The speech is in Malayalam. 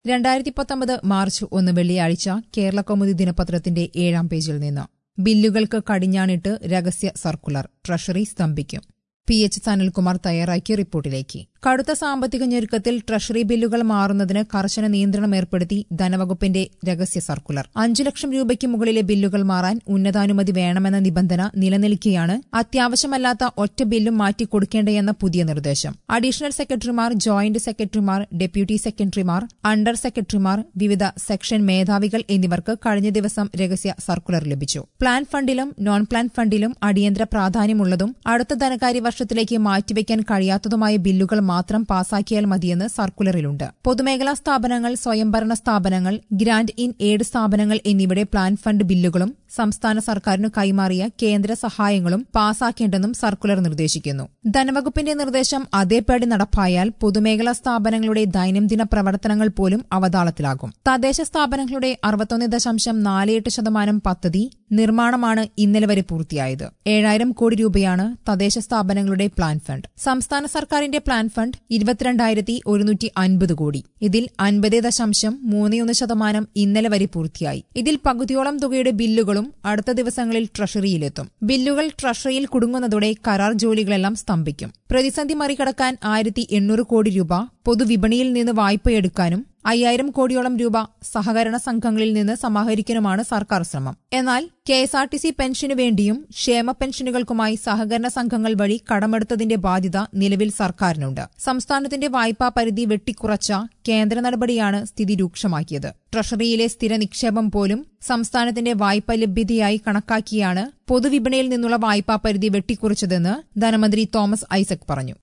രണ്ടായിരത്തി പത്തൊമ്പത് മാർച്ച് ഒന്ന് വെള്ളിയാഴ്ച കേരള കൗമുദി ദിനപത്രത്തിന്റെ ഏഴാം പേജിൽ നിന്ന് ബില്ലുകൾക്ക് കടിഞ്ഞാണിട്ട് രഹസ്യ സർക്കുലർ ട്രഷറി സ്തംഭിക്കും പി എച്ച് സനൽകുമാർ തയ്യാറാക്കിയ റിപ്പോർട്ടിലേക്ക് കടുത്ത സാമ്പത്തിക ഞെരുക്കത്തിൽ ട്രഷറി ബില്ലുകൾ മാറുന്നതിന് കർശന നിയന്ത്രണം ഏർപ്പെടുത്തി ധനവകുപ്പിന്റെ രഹസ്യ സർക്കുലർ അഞ്ചു ലക്ഷം രൂപയ്ക്ക് മുകളിലെ ബില്ലുകൾ മാറാൻ ഉന്നതാനുമതി വേണമെന്ന നിബന്ധന നിലനിൽക്കെയാണ് അത്യാവശ്യമല്ലാത്ത ഒറ്റ ബില്ലും മാറ്റിക്കൊടുക്കേണ്ടയെന്ന പുതിയ നിർദ്ദേശം അഡീഷണൽ സെക്രട്ടറിമാർ ജോയിന്റ് സെക്രട്ടറിമാർ ഡെപ്യൂട്ടി സെക്രട്ടറിമാർ അണ്ടർ സെക്രട്ടറിമാർ വിവിധ സെക്ഷൻ മേധാവികൾ എന്നിവർക്ക് കഴിഞ്ഞ ദിവസം രഹസ്യ സർക്കുലർ ലഭിച്ചു പ്ലാൻ ഫണ്ടിലും നോൺ പ്ലാൻ ഫണ്ടിലും അടിയന്തര പ്രാധാന്യമുള്ളതും അടുത്ത ധനകാര്യ വർഷത്തിലേക്ക് മാറ്റിവെക്കാൻ കഴിയാത്തതുമായ ബില്ലുകൾ മാത്രം പാസാക്കിയാൽ മതിയെന്ന് സർക്കുലറിലുണ്ട് പൊതുമേഖലാ സ്ഥാപനങ്ങൾ സ്വയംഭരണ സ്ഥാപനങ്ങൾ ഗ്രാന്റ് ഇൻ എയ്ഡ് സ്ഥാപനങ്ങൾ എന്നിവയുടെ പ്ലാൻ ഫണ്ട് ബില്ലുകളും സംസ്ഥാന സർക്കാരിനു കൈമാറിയ കേന്ദ്ര സഹായങ്ങളും പാസാക്കേണ്ടെന്നും സർക്കുലർ നിർദ്ദേശിക്കുന്നു ധനവകുപ്പിന്റെ നിർദ്ദേശം അതേപടി നടപ്പായാൽ പൊതുമേഖലാ സ്ഥാപനങ്ങളുടെ ദൈനംദിന പ്രവർത്തനങ്ങൾ പോലും അവതാളത്തിലാകും തദ്ദേശ സ്ഥാപനങ്ങളുടെ അറുപത്തൊന്ന് ദശാംശം നാല് എട്ട് ശതമാനം പദ്ധതി നിർമ്മാണമാണ് ഇന്നലെ വരെ പൂർത്തിയായത് ഏഴായിരം കോടി രൂപയാണ് തദ്ദേശ സ്ഥാപനങ്ങളുടെ പ്ലാൻ ഫണ്ട് സംസ്ഥാന സർക്കാരിന്റെ പ്ലാൻ ഫണ്ട് ഇരുപത്തിരണ്ടായിരത്തി ഒരുന്നൂറ്റി അൻപത് കോടി ഇതിൽ അൻപത് ദശാംശം മൂന്ന് ഒന്ന് ശതമാനം ഇന്നലെ വരെ പൂർത്തിയായി ഇതിൽ പകുതിയോളം തുകയുടെ ബില്ലുകളും അടുത്ത ദിവസങ്ങളിൽ ട്രഷറിയിലെത്തും ബില്ലുകൾ ട്രഷറിയിൽ കുടുങ്ങുന്നതോടെ കരാർ ജോലികളെല്ലാം സ്തംഭിക്കും പ്രതിസന്ധി മറികടക്കാൻ ആയിരത്തി എണ്ണൂറ് കോടി രൂപ പൊതുവിപണിയിൽ നിന്ന് വായ്പയെടുക്കാനും അയ്യായിരം കോടിയോളം രൂപ സഹകരണ സംഘങ്ങളിൽ നിന്ന് സമാഹരിക്കാനുമാണ് സർക്കാർ ശ്രമം എന്നാൽ K S R T C പെൻഷനു വേണ്ടിയും ക്ഷേമ പെൻഷനുകൾക്കുമായി സഹകരണ സംഘങ്ങൾ വഴി കടമെടുത്തതിന്റെ ബാധ്യത നിലവിൽ സർക്കാരിനുണ്ട് സംസ്ഥാനത്തിന്റെ വായ്പാ പരിധി വെട്ടിക്കുറച്ച കേന്ദ്ര നടപടിയാണ് സ്ഥിതി രൂക്ഷമാക്കിയത് ട്രഷറിയിലെ സ്ഥിര നിക്ഷേപം പോലും സംസ്ഥാനത്തിന്റെ വായ്പാ ലഭ്യതയായി കണക്കാക്കിയാണ് പൊതുവിപണിയിൽ നിന്നുള്ള വായ്പാ പരിധി വെട്ടിക്കുറച്ചതെന്ന് ധനമന്ത്രി തോമസ് ഐസക് പറഞ്ഞു